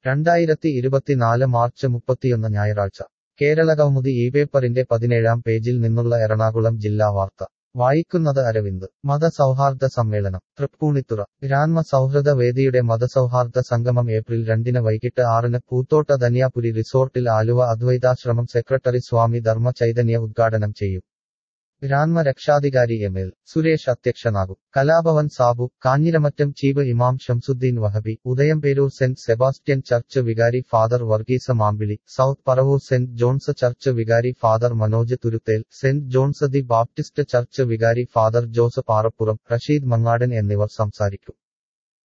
രണ്ടായിരത്തി ഇരുപത്തിനാല് മാർച്ച് മുപ്പത്തിയൊന്ന് ഞായറാഴ്ച കേരള കൗമുദി ഈ പേപ്പറിന്റെ പതിനേഴാം പേജിൽ നിന്നുള്ള എറണാകുളം ജില്ലാ വാർത്ത വായിക്കുന്നത് അരവിന്ദ് മതസൗഹാർദ്ദ സമ്മേളനം തൃപ്പൂണിത്തുറ ഗ്രാൻമ സൗഹൃദ വേദിയുടെ മതസൗഹാർദ്ദ സംഗമം ഏപ്രിൽ രണ്ടിന് വൈകിട്ട് ആറിന് പൂത്തോട്ട ധന്യാപുരി റിസോർട്ടിൽ ആലുവ അദ്വൈതാശ്രമം സെക്രട്ടറി സ്വാമി ധർമ്മ ചൈതന്യ ഉദ്ഘാടനം ചെയ്യും ഗ്രാൻമ രക്ഷാധികാരി എം എൽ സുരേഷ് അധ്യക്ഷനാകും കലാഭവൻ സാബു കാഞ്ഞിരമറ്റം ചീഫ് ഇമാം Shamsuddeen Wahabi Udayamperoor Saint Sebastian church വികാരി father Varghese Mampilly south Paravur Saint John's church വികാരി father Manoj Thuruthel Saint John's the Baptist church വികാരി ഫാദർ ജോസ് പാറപ്പുറം റഷീദ് മങ്ങാടൻ എന്നിവർ സംസാരിക്കും